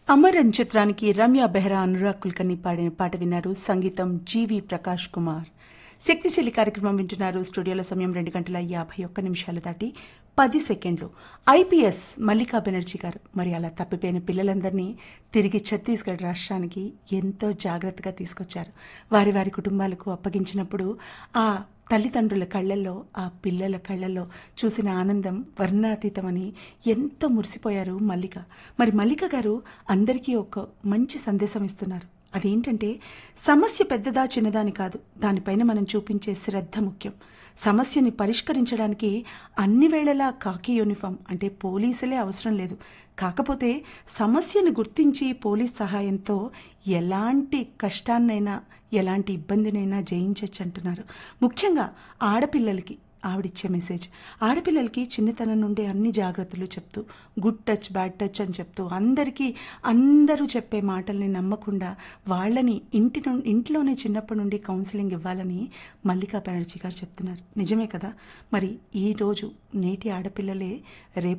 అమరన్ చిత్రానికి రమ్య బెహ్రా అనురాగ్ కుల్కర్ని పాడిన పాట విన్నారు సంగీతం జీవి ప్రకాష్ కుమార్ శక్తిశీలి కార్యక్రమం వింటున్నారు స్టూడియోలో సమయం రెండు గంటల యాభై ఒక్క నిమిషాలు దాటి పది సెకండ్లు ఐపీఎస్ మల్లికా బెనర్జీ గారు మరి అలా తప్పిపోయిన పిల్లలందరినీ తిరిగి ఛత్తీస్గఢ్ రాష్ట్రానికి ఎంతో జాగ్రత్తగా తీసుకొచ్చారు వారి వారి కుటుంబాలకు అప్పగించినప్పుడు ఆ తల్లిదండ్రుల కళ్ళల్లో ఆ పిల్లల కళ్ళల్లో చూసిన ఆనందం వర్ణాతీతమని ఎంతో మురిసిపోయారు మల్లిక మరి మల్లిక గారు అందరికీ ఒక మంచి సందేశం ఇస్తున్నారు అదేంటంటే సమస్య పెద్దదా చిన్నదాని కాదు దానిపైన మనం చూపించే శ్రద్ధ ముఖ్యం సమస్యని పరిష్కరించడానికి అన్ని వేళలా కాకి యూనిఫామ్ అంటే పోలీసులే అవసరం లేదు కాకపోతే సమస్యను గుర్తించి పోలీస్ సహాయంతో ఎలాంటి కష్టాన్నైనా ఎలాంటి ఇబ్బందినైనా జయించవచ్చు అంటున్నారు ముఖ్యంగా ఆడపిల్లలకి ఆవిడిచ్చే మెసేజ్ ఆడపిల్లలకి చిన్నతనం నుండి అన్ని జాగ్రత్తలు చెప్తూ గుడ్ టచ్ బ్యాడ్ టచ్ అని చెప్తూ అందరికీ అందరూ చెప్పే మాటల్ని నమ్మకుండా వాళ్ళని ఇంటి ను ఇంట్లోనే చిన్నప్పటి నుండి కౌన్సిలింగ్ ఇవ్వాలని మల్లికా బెనర్జీ గారు చెప్తున్నారు నిజమే కదా మరి ఈ రోజు నేటి ఆడపిల్లలే రేపు